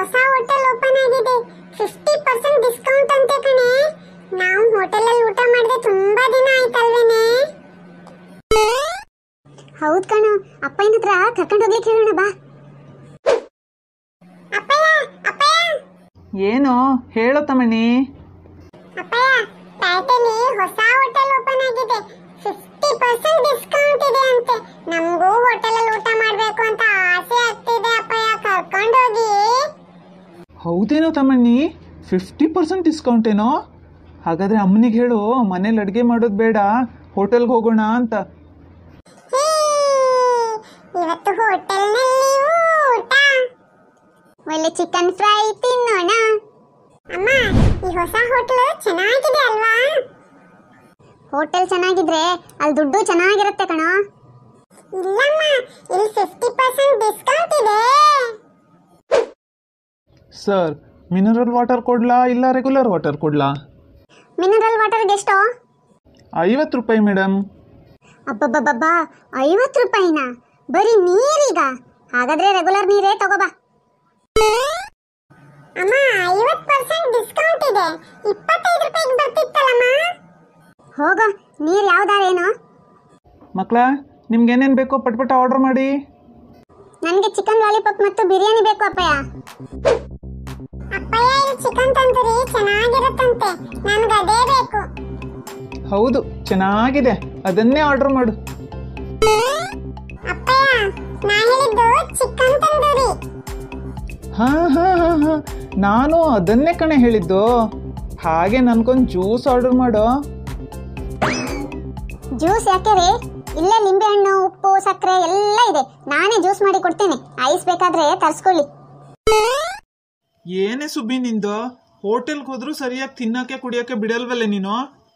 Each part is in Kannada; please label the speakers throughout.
Speaker 1: ಹೊಸ ಹೋಟೆಲ್ ಓಪನ್ ಆಗಿದೆ ಫಿಫ್ಟಿ ಪರ್ಸೆಂಟ್ ಡಿಸ್ಕೌಂಟ್ ಅಂತೆ ಕಣೆ ನಾವು ಹೋಟೆಲಲ್ಲಿ ಊಟ ಮಾಡಿದ್ರೆ ತುಂಬಾ ದಿನ ಆಯ್ತಲ್ವೇನೆ ಹೌದ್ ಕಣೋ ಅಪ್ಪಯ್ಯನ ಹತ್ರ ಕರ್ಕೊಂಡು ಹೋಗ್ಲಿಕ್ಕೆ ಹೇಳೋಣ ಬಾ ಅಪ್ಪಯ್ಯ ಅಪ್ಪಯ್ಯ
Speaker 2: ಏನು ಹೇಳೋ ತಮ್ಮಣ್ಣಿ
Speaker 1: ಅಪ್ಪಯ್ಯ ಪ್ಯಾಟೆಲಿ ಹೊಸ ಹೋಟೆಲ್ ಓಪನ್ ಆಗಿದೆ ಫಿಫ್ಟಿ ಪರ್ಸೆಂಟ್ ಡಿಸ್ಕೌಂಟ್ ಇದೆ ಅಂತೆ ನಮಗೂ ಹೋಟೆಲಲ್ಲಿ ಊಟ ಮಾಡ್ಬೇಕು ಅಂತ ಆಸೆ ಆಗ್ತಿದೆ ಅಪ್ಪಯ್ಯ ಕರ್ಕೊಂಡು ಹೋಗಿ
Speaker 2: ಹೌದೇನೋ ತಮ್ಮಣ್ಣಿ ಫಿಫ್ಟಿ ಪರ್ಸೆಂಟ್ ಡಿಸ್ಕೌಂಟ್ ಏನೋ ಹಾಗಾದ್ರೆ ಅಮ್ಮನಿಗೆ ಹೇಳು ಮನೇಲಿ ಅಡುಗೆ ಮಾಡೋದು ಬೇಡ ಹೋಟೆಲ್ಗೆ ಹೋಗೋಣ ಅಂತ
Speaker 1: ಹೇ, ಇವತ್ತು ಹೋಟೆಲ್ನಲ್ಲಿ ಊಟ ಒಳ್ಳೆ ಚಿಕನ್ ಫ್ರೈ ತಿನ್ನೋಣ ಅಮ್ಮ ಈ ಹೊಸ ಹೋಟೆಲ್ ಚೆನ್ನಾಗಿದೆ ಅಲ್ವಾ ಹೋಟೆಲ್ ಚೆನ್ನಾಗಿದ್ರೆ ಅಲ್ಲಿ ದುಡ್ಡು ಚೆನ್ನಾಗಿರುತ್ತೆ ಕಣೋ ಇಲ್ಲಮ್ಮ ಇಲ್ಲಿ ಫಿಫ್ಟಿ ಪರ್ಸೆಂಟ್ ಡಿಸ್ಕೌಂಟ್ ಇದೆ
Speaker 2: ಸರ್ ಮಿನರಲ್ ವಾಟರ್ ಕೊಡ್ಲಾ ಇಲ್ಲ ರೆಗ್ಯುಲರ್ ವಾಟರ್ ಕೊಡ್ಲಾ
Speaker 1: ಮಿನರಲ್ ವಾಟರ್ಗೆ ಎಷ್ಟು
Speaker 2: ಐವತ್ತು ರೂಪಾಯಿ ಮೇಡಮ್
Speaker 1: ಅಬ್ಬಬ್ಬಬ್ಬಬ್ಬ ಐವತ್ತು ರೂಪಾಯಿನಾ ಬರೀ ನೀರೀಗ ಹಾಗಾದ್ರೆ ರೆಗ್ಯುಲರ್ ನೀರೇ ತಗೋಬಾ ಅಮ್ಮ ಐವತ್ತು ಪರ್ಸೆಂಟ್ ಡಿಸ್ಕೌಂಟ್ ಇದೆ ಇಪ್ಪತ್ತೈದು ರೂಪಾಯಿಗೆ ಬರ್ತಿತ್ತಲ್ಲಮ್ಮ ಹೋಗ ನೀರ್ ಯಾವ್ದಾರೇನು
Speaker 2: ಮಕ್ಕಳ ನಿಮ್ಗೆ ಏನೇನು ಬೇಕೋ ಪಟ್ಪಟ ಆರ್ಡರ್ ಮಾಡಿ
Speaker 1: ನನಗೆ ಚಿಕನ್ ಲಾಲಿಪಾಪ್ ಮತ್ತು ಬಿರಿಯಾನಿ ಬೇಕು ಅಪ್ಪಯ್ಯ ಅಪ್ಪಯ್ಯ ಇಲ್ಲಿ ಚಿಕನ್ ತಂದೂರಿ ಚೆನ್ನಾಗಿರುತ್ತಂತೆ ನನಗೆ ಅದೇ ಬೇಕು
Speaker 2: ಹೌದು ಚೆನ್ನಾಗಿದೆ ಅದನ್ನೇ ಆರ್ಡರ್ ಮಾಡು
Speaker 1: ಅಪ್ಪಯ್ಯ ನಾ ಹೇಳಿದ್ದು ಚಿಕನ್ ತಂದೂರಿ
Speaker 2: ಹಾ ಹಾ ಹಾ ಹಾ ನಾನು ಅದನ್ನೇ ಕಣೆ ಹೇಳಿದ್ದು ಹಾಗೆ ನನ್ಗೊಂದು ಜ್ಯೂಸ್ ಆರ್ಡರ್ ಮಾಡೋ
Speaker 1: ಜ್ಯೂಸ್ ಯಾಕೆ ರೀ ಇಲ್ಲೇ ಲಿಂಬೆ ಹಣ್ಣು ಉಪ್ಪು ಸಕ್ಕರೆ ಎಲ್ಲ ಇದೆ ನಾನೇ ಜ್ಯೂಸ್ ಮಾಡಿ ಕೊಡ್ತೇನೆ ಐಸ್ ಬೇಕಾದ್ರೆ ತರಿಸ್ಕೊಳ್ಳಿ
Speaker 2: ಏನೇ ಸುಬ್ಬಿ ನಿಂದು ಹೋಟೆಲ್ಗೆ ಹೋದ್ರು ಸರಿಯಾಗಿ ತಿನ್ನಕ್ಕೆ ಕುಡಿಯಕ್ಕೆ ಬಿಡಲ್ವಲ್ಲ ನೀನು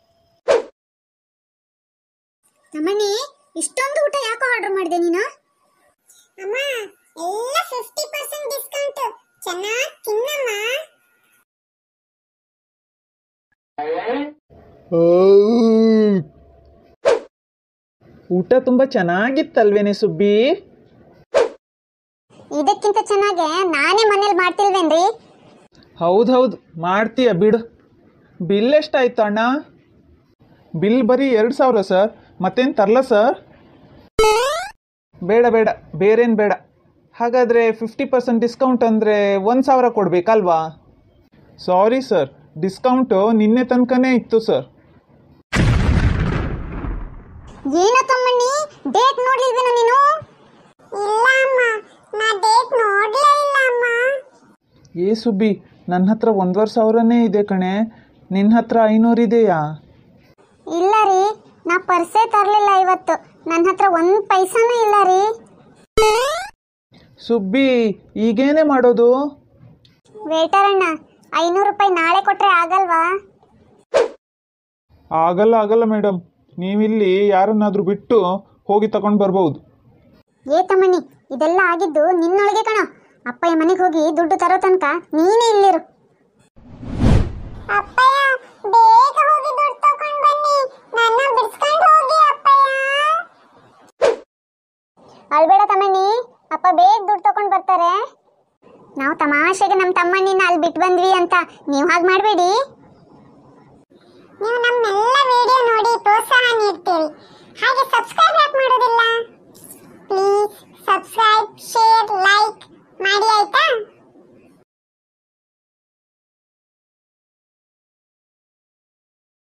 Speaker 1: ನಮ್ಮಣ್ಣಿ ಇಷ್ಟೊಂದು ಊಟ ಯಾಕೆ ಆರ್ಡರ್ ಮಾಡಿದೆ ನೀನು ಅಮ್ಮ ಎಲ್ಲ ಫಿಫ್ಟಿ ಪರ್ಸೆಂಟ್ ಡಿಸ್ಕೌಂಟ್ ಚೆನ್ನಾಗಿ ತಿನ್ನಮ್ಮ
Speaker 2: ಊಟ ತುಂಬಾ ಚೆನ್ನಾಗಿತ್ತಲ್ವೇನೆ ಸುಬ್ಬಿ
Speaker 1: ಇದಕ್ಕಿಂತ ಚೆನ್ನಾಗೆ ನಾನೇ ಮನೇಲಿ ಮಾಡ್ತಿಲ್ವೇನ್ರಿ
Speaker 2: ಹೌದೌದು ಮಾಡ್ತೀಯ ಬಿಡು ಬಿಲ್ ಎಷ್ಟಾಯ್ತು ಅಣ್ಣ ಬಿಲ್ ಬರೀ ಎರಡು ಸಾವಿರ ಸರ್ ಮತ್ತೇನು ತರಲ ಸರ್ ಬೇಡ ಬೇಡ ಬೇರೇನು ಬೇಡ ಹಾಗಾದರೆ ಫಿಫ್ಟಿ ಪರ್ಸೆಂಟ್ ಡಿಸ್ಕೌಂಟ್ ಅಂದರೆ ಒಂದು ಸಾವಿರ ಕೊಡಬೇಕಲ್ವಾ ಸಾರಿ ಸರ್ ಡಿಸ್ಕೌಂಟು ನಿನ್ನೆ ತನಕನೇ ಇತ್ತು ಸರ್
Speaker 1: ಏನೋ ತಮ್ಮಣ್ಣಿ ಡೇಟ್ ನೋಡ್ಲಿಲ್ವೇನೋ ನೀನು ಇಲ್ಲ ಅಮ್ಮ ನಾ ಡೇಟ್ ನೋಡ್ಲೇ ಇಲ್ಲ ಅಮ್ಮ
Speaker 2: ಏ ಸುಬ್ಬಿ ನನ್ನ ಹತ್ರ ಒಂದುವರೆ ಸಾವಿರನೇ ಇದೆ ಕಣೆ ನಿನ್ನ ಹತ್ರ ಐನೂರಿದೆಯಾ
Speaker 1: ಇಲ್ಲ ರೀ ನಾ ಪರ್ಸೇ ತರಲಿಲ್ಲ ಇವತ್ತು ನನ್ನ ಹತ್ರ ಒಂದು ಪೈಸಾನೂ ಇಲ್ಲ ರೀ
Speaker 2: ಸುಬ್ಬಿ ಈಗೇನೆ ಮಾಡೋದು
Speaker 1: ವೇಟರ್ ಅಣ್ಣ ಐನೂರು ರೂಪಾಯಿ ನಾಳೆ ಕೊಟ್ರೆ ಆಗಲ್ವಾ
Speaker 2: ಆಗಲ್ಲ ಆಗಲ್ಲ ಮೇಡಮ್ ನೀವಿಲ್ಲಿ ಯಾರನ್ನಾದರೂ ಬಿಟ್ಟು ಹೋಗಿ ತಗೊಂಡು ಬರ್ಬೋದು
Speaker 1: ಏ ತಮ್ಮಣ್ಣಿ ಇದೆಲ್ಲ ಆಗಿದ್ದು ನಿನ್ನೊಳಗೆ ಕಣ ಅಪ್ಪಯ್ಯ ಮನೆಗೆ ಹೋಗಿ ದುಡ್ಡು ತರೋ ತನಕ ನೀನೇ ಇಲ್ಲಿರು ಅಪ್ಪಯ್ಯ ಬೇಗ ಹೋಗಿ ದುಡ್ಡು ತಗೊಂಡು ಬನ್ನಿ ನನ್ನ ಬಿಡಿಸ್ಕೊಂಡು ಹೋಗಿ ಅಪ್ಪಯ್ಯ ಅಳ್ಬೇಡ ತಮ್ಮಣ್ಣಿ ಅಪ್ಪ ಬೇಗ ದುಡ್ಡು ತಗೊಂಡು ಬರ್ತಾರೆ ನಾವು ತಮಾಷೆಗೆ ನಮ್ಮ ತಮ್ಮಣ್ಣಿನ ಅಲ್ಲಿ ಬಿಟ್ಟು ಬಂದ್ವಿ ಅಂತ ನೀವು ಹಾಗೆ ಮಾಡಬೇಡಿ ನೀವು ನಮ್ಮೆಲ್ಲ ವಿಡಿಯೋ ನೋಡಿ ಪ್ರೋತ್ಸಾಹ ನೀಡ್ತೀರಿ ಹಾಗೆ ಸಬ್ಸ್ಕ್ರೈಬ್